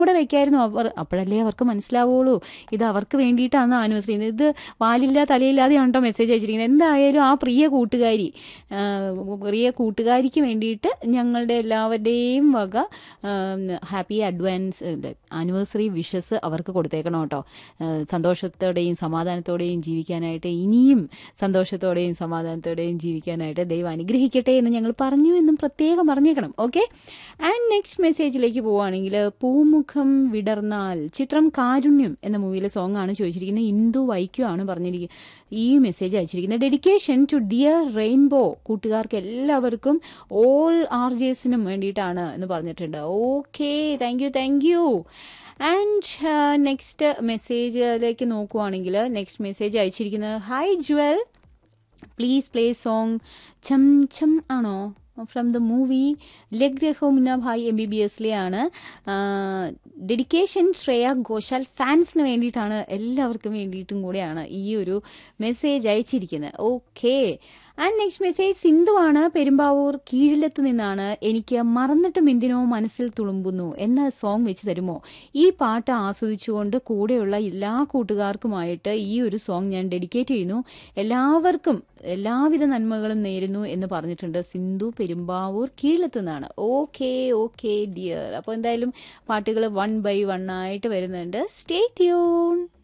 കൂടെ വെക്കായിരുന്നു അവർ അപ്പോഴല്ലേ അവർക്ക് മനസ്സിലാവുള്ളൂ ഇത് അവർക്ക് വേണ്ടിയിട്ടാണ് ആനിവേഴ്സറി ഇത് വാലില്ല തലയില്ലാതെയാണ് കേട്ടോ മെസ്സേജ് അയച്ചിരിക്കുന്നത് എന്തായാലും ആ പ്രിയ കൂട്ടുകാരി ആ, പ്രിയ കൂട്ടുകാരിക്ക് വേണ്ടിയിട്ട് ഞങ്ങളുടെ എല്ലാവരുടെയും വക ഹാപ്പി അഡ്വാൻസ് ആനിവേഴ്സറി വിഷസ് അവർക്ക് കൊടുത്തേക്കണം കേട്ടോ ആ, സന്തോഷത്തോടെയും സമാധാനത്തോടെയും ജീവിക്കാനായിട്ട് ഇനിയും സന്തോഷത്തോടെയും സമാധാനത്തോടെയും ജീവിക്കാനായിട്ട് ദൈവം അനുഗ്രഹിക്കട്ടെ എന്ന് ഞങ്ങൾ പറഞ്ഞു എന്നും പ്രത്യേകം പറഞ്ഞേക്കണം ഓക്കെ ആൻഡ് നെക്സ്റ്റ് മെസ്സേജിലേക്ക് പോവുകയാണെങ്കിൽ പൂമുഖം വിടർന്നാൽ ചിത്രം കാരുണ്യം എന്ന മൂവിയിലെ സോങ് ആണ് ചോദിച്ചിരിക്കുന്നത് ഇന്ദു വൈക്കു ആണ് പറഞ്ഞിരിക്കുന്നത് ഈ മെസ്സേജ് അയച്ചിരിക്കുന്നത് ഡെഡിക്കേഷൻ ടു ഡിയർ റെയിൻബോ കൂട്ടുകാർക്ക് എല്ലാവർക്കും ഓൾ ആർ ജെസിനും വേണ്ടിയിട്ടാണ് എന്ന് പറഞ്ഞിട്ടുണ്ട് okay thank you thank you and next മെസ്സേജിലേക്ക് നോക്കുവാണെങ്കിൽ നെക്സ്റ്റ് മെസ്സേജ് അയച്ചിരിക്കുന്നത് hi Jual please play song ഛം ഛം ആണോ ഫ്രം ദ മൂവി ലഗ്രഹോ മുന്ന bhai M B B എസിലെയാണ് dedication Shreya Ghoshal ഫാൻസിന് വേണ്ടിയിട്ടാണ് എല്ലാവർക്കും വേണ്ടിയിട്ടും കൂടെയാണ് ഈ ഒരു മെസ്സേജ് അയച്ചിരിക്കുന്നത് okay and next message സിന്ധുവാണ് Perumbavoor കീഴിലത്ത് നിന്നാണ് എനിക്ക് മറന്നിട്ടും എന്തിനോ മനസ്സിൽ തുളുമ്പുന്നു എന്ന സോങ് വെച്ച് തരുമോ ഈ പാട്ട് ആസ്വദിച്ചുകൊണ്ട് കൂടെയുള്ള എല്ലാ കൂട്ടുകാർക്കുമായിട്ട് ഈ ഒരു സോങ് ഞാൻ ഡെഡിക്കേറ്റ് ചെയ്യുന്നു എല്ലാവർക്കും എല്ലാവിധ നന്മകളും നേരുന്നു എന്ന് പറഞ്ഞിട്ടുണ്ട് സിന്ധു പെരുമ്പാവൂർ കീഴിലത്ത് നിന്നാണ് ഓക്കെ ഓക്കെ ഡിയർ അപ്പോൾ എന്തായാലും പാട്ടുകൾ വൺ ബൈ വൺ ആയിട്ട് വരുന്നുണ്ട് സ്റ്റേ ട്യൂൺ